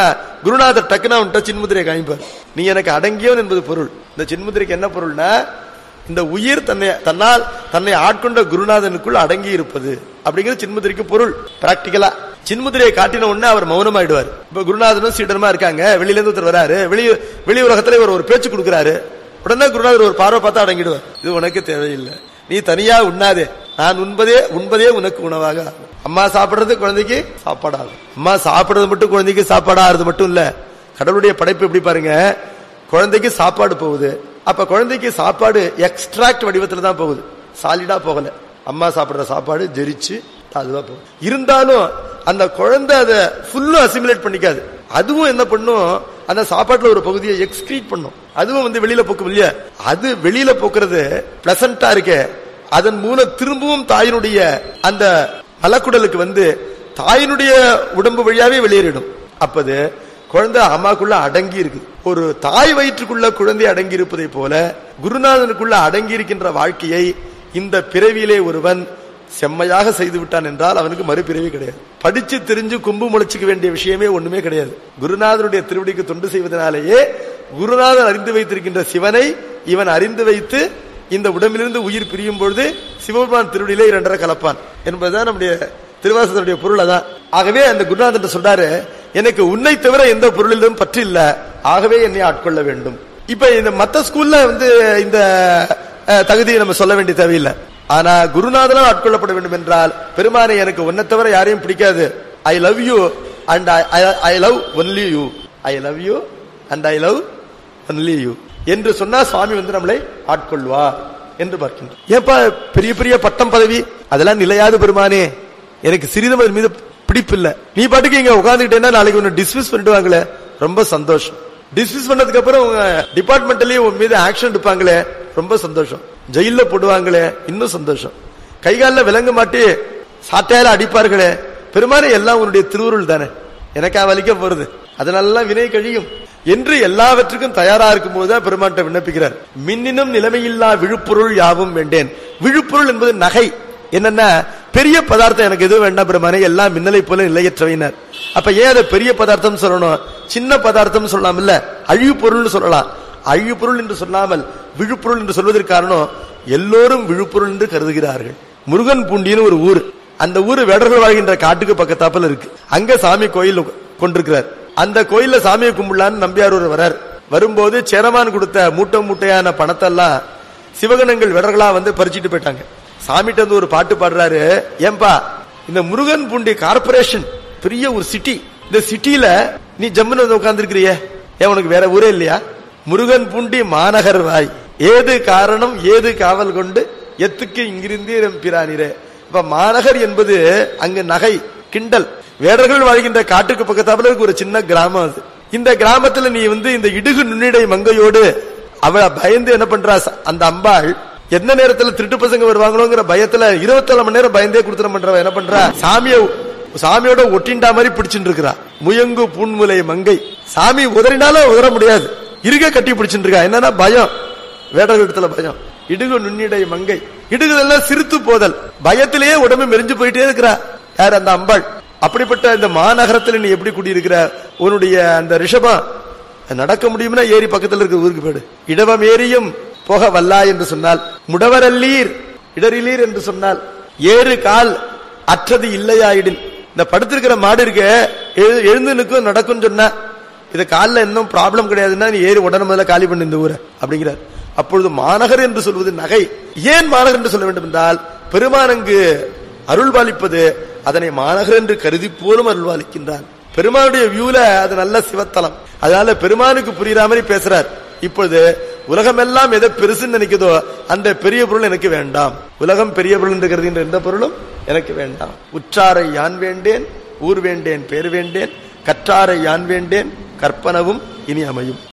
குருநாதர் டக்குன்னு அவன்கிட்ட சின்முதிரையை காமிப்பார் நீ எனக்கு அடங்கியவன் என்பது பொருள் இந்த சின்முதிரைக்கு என்ன பொருள்னா இந்த உயிர் தன்னை தன்னால் தன்னை ஆட்கொண்ட குருநாதனுக்குள் அடங்கி இருப்பது அப்படிங்கிறது சின்முதிரைக்கு பொருள் பிராக்டிக்கலா சின்முதிரையை காட்டின உடனே அவர் மௌனமாயிடுவார் இப்ப குருநாதனும் சீடனுமா இருக்காங்க வெளியில இருந்து ஒருத்தர் வராரு வெளி வெளி உலகத்துல இவர் ஒரு பேச்சு கொடுக்கிறாரு உடனே குருநாதர் ஒரு பார்வை பார்த்தா அடங்கிடுவார் இது உனக்கு தேவையில்லை நீ தனியா உண்ணாதே நான் உண்பதே உண்பதே உனக்கு உணவாக ஆகும் அம்மா சாப்பிடுறது குழந்தைக்கு சாப்பாடாகும் அம்மா சாப்பிடுறது மட்டும் குழந்தைக்கு சாப்பாடாகிறது மட்டும் இல்ல கடவுளுடைய படைப்பு எப்படி பாருங்க குழந்தைக்கு சாப்பாடு போகுது அப்ப குழந்தைக்கு சாப்பாடு எக்ஸ்ட்ராக்ட் வடிவத்துல தான் போகுது சாலிடா போகல அம்மா சாப்பிடுற சாப்பாடு ஜெரிச்சு அதுவா போகும் இருந்தாலும் அந்த குழந்தை அதை ஃபுல்லும் அசிமுலேட் பண்ணிக்காது அதுவும் என்ன பண்ணும் அந்த சாப்பாட்டுல ஒரு பகுதியை எக்ஸ்கிரீட் பண்ணும் அதுவும் வந்து வெளியில போக்கும் இல்லையா அது வெளியில போக்குறது பிளசண்டா இருக்கே அதன் மூலம் திரும்பவும் தாயினுடைய அந்த மலக்குடலுக்கு வந்து தாயினுடைய உடம்பு வழியாவே வெளியேறிடும் அப்பது குழந்தை அம்மாக்குள்ள அடங்கி இருக்கு ஒரு தாய் வயிற்றுக்குள்ள குழந்தை அடங்கி இருப்பதை போல குருநாதனுக்குள்ள அடங்கி இருக்கின்ற வாழ்க்கையை இந்த பிறவியிலே ஒருவன் செம்மையாக செய்து விட்டான் என்றால் அவனுக்கு மறுபிறவி கிடையாது படிச்சு தெரிஞ்சு கொம்பு முளைச்சிக்க வேண்டிய விஷயமே ஒண்ணுமே கிடையாது குருநாதனுடைய திருவடிக்கு தொண்டு செய்வதனாலேயே குருநாதன் அறிந்து வைத்திருக்கின்ற சிவனை இவன் அறிந்து வைத்து இந்த உடம்பிலிருந்து உயிர் பிரியும் பொழுது சிவபெருமான் திருவடியிலே இரண்டரை கலப்பான் என்பதுதான் நம்முடைய திருவாசகருடைய பொருள் அதான் ஆகவே அந்த குருநாதன் சொல்றாரு எனக்கு உன்னை தவிர எந்த பொருளிலும் பற்று இல்ல ஆகவே என்னை ஆட்கொள்ள வேண்டும் இப்ப இந்த மத்த ஸ்கூல்ல வந்து இந்த அஹ், தகுதியை நம்ம சொல்ல வேண்டிய தேவையில்லை ஆனா குருநாதனால் ஆட்கொள்ளப்பட வேண்டும் என்றால் பெருமானை எனக்கு உன்னை தவிர யாரையும் பிடிக்காது I love you and I love only you I love you and I love only you என்று சொன்னா சுவாமி வந்து நம்மளை ஆட்கொள்வார் என்று பார்க்கின்றோம் ஏப்பா பெரிய பெரிய பட்டம் பதவி அதெல்லாம் நிலையாது பெருமானே எனக்கு சிறிதும் அதன் மீது பிடிப்பு இல்ல நீ பாட்டுக்கு இங்க உட்காந்துக்கிட்டேன்னா நாளைக்கு உன்னை டிஸ்மிஸ் பண்ணிடுவாங்களே ரொம்ப சந்தோஷம் டிஸ்மிஸ் பண்ணதுக்கு அப்புறம் உங்க டிபார்ட்மெண்ட்லயே உன் மீது ஆக்ஷன் எடுப்பாங்களே ரொம்ப சந்தோஷம் ஜெயில போடுவாங்களே இன்னும் சந்தோஷம் கை காலில் விளங்க மாட்டி சாட்டையால அடிப்பார்களே பெருமானே எல்லாம் உன்னுடைய திருவுருள் தானே எனக்கா வலிக்க போறது அதனால வினை கழியும் என்று எல்லாவற்றுக்கும் தயாரா இருக்கும் போதுதான் பெருமான்ட்ட விண்ணப்பிக்கிறார் மின்னினும் நிலைமையில்லா விழுப்பொருள் யாவும் வேண்டேன் விழுப்பொருள் என்பது நகை என்னன்னா பெரிய பதார்த்தம் எனக்கு எதுவும் வேண்டாம் பெருமானே எல்லாம் மின்னலை போல நிலையற்றவைனர் அப்ப ஏன் அதை பெரிய பதார்த்தம் சொல்லணும் சின்ன பதார்த்தம் சொல்லலாம் இல்ல அழிவு பொருள்னு சொல்லலாம் அழிவு பொருள் என்று சொல்லாமல் விழுப்பொருள் என்று சொல்வதற்கு காரணம் எல்லோரும் விழுப்பொருள் என்று கருதுகிறார்கள் முருகன் பூண்டின்னு ஒரு ஊர் அந்த ஊர் வேடர்கள் வாழ்கின்ற காட்டுக்கு பக்கத்தாப்புல இருக்கு அங்க சாமி கோயில் கொண்டிருக்கிறார் அந்த கோயில்ல சாமியை கும்பிடலான்னு நம்பியார் ஒரு வரார் வரும்போது சேரமான் கொடுத்த மூட்டை மூட்டையான பணத்தெல்லாம் சிவகணங்கள் வேடர்களா வந்து பறிச்சிட்டு போயிட்டாங்க சாமிகிட்ட வந்து ஒரு பாட்டு பாடுறாரு ஏன்பா இந்த முருகன் பூண்டி கார்பரேஷன் பெரிய ஒரு சிட்டி இந்த சிட்டில நீ ஜம்முன்னு வந்து உட்கார்ந்துருக்கிறிய ஏன் உனக்கு வேற ஊரே இல்லையா முருகன் பூண்டி மாநகர் வாய் ஏது காரணம் ஏது காவல் கொண்டு எத்துக்கு இங்கிருந்தே பிரானிரே இப்ப மாநகர் என்பது அங்கு நகை கிண்டல் வேடர்கள் வாழ்கின்ற காட்டுக்கு பக்கத்தாப்புல இருக்கு ஒரு சின்ன கிராமம் அது இந்த கிராமத்துல நீ வந்து இந்த இடுகு நுண்ணிடை மங்கையோடு அவள பயந்து என்ன பண்றா ச- அந்த அம்பாள் எந்த நேரத்துல திருட்டு பசங்க வருவாங்களோங்கிற பயத்துல இருபத்தி மணி நேரம் பயந்தே கொடுத்துட பண்றவ என்ன பண்றா சாமிய சாமியோட ஒட்டிண்டா மாதிரி பிடிச்சிட்டு இருக்கிறா முயங்கு பூன்முலை மங்கை சாமி உதறினாலும் உதற முடியாது இருக கட்டி பிடிச்சிட்டு இருக்கா என்னன்னா பயம் வேடர்களிடத்துல பயம் இடுகு நுண்ணிடை மங்கை இடுகுதெல்லாம் சிரித்து போதல் பயத்திலேயே உடம்பு மெரிஞ்சு போயிட்டே இருக்கிறா யார் அந்த அம்பாள் அப்படிப்பட்ட இந்த மாநகரத்துல நீ எப்படி குடியிருக்கிற உன்னுடைய அந்த ரிஷபம் நடக்க முடியும்னா ஏரி பக்கத்துல இருக்க ஊருக்கு போயிடு இடவம் ஏரியும் போக வல்லா என்று சொன்னால் முடவரல்லீர் இடரிலீர் என்று சொன்னால் ஏறு கால் அற்றது இல்லையாயிடின் இந்த படுத்திருக்கிற மாடு இருக்க எழு- எழுந்து நிற்கும் நடக்கும் சொன்னா இது காலில் இன்னும் ப்ராப்ளம் கிடையாதுன்னா நீ ஏறி உடனே முதல்ல காலி பண்ணு இந்த ஊரை அப்படிங்கிறார் அப்பொழுது மாநகர் என்று சொல்வது நகை ஏன் மாநகர் என்று சொல்ல வேண்டும் என்றால் பெருமானங்கு அருள்பாலிப்பது அதனை மாநகர் என்று கருதி போலும் அருள்பாலிக்கின்றான் பெருமானுடைய வியூல அது நல்ல சிவத்தலம் அதனால பெருமானுக்கு புரியுற மாதிரி பேசுறார் இப்பொழுது உலகமெல்லாம் எதை பெருசுன்னு நினைக்குதோ அந்த பெரிய பொருள் எனக்கு வேண்டாம் உலகம் பெரிய பொருள் என்று கருதுகின்ற எந்த பொருளும் எனக்கு வேண்டாம் உற்றாரை யான் வேண்டேன் ஊர் வேண்டேன் பேர் வேண்டேன் கற்றாரை யான் வேண்டேன் கற்பனவும் இனி அமையும்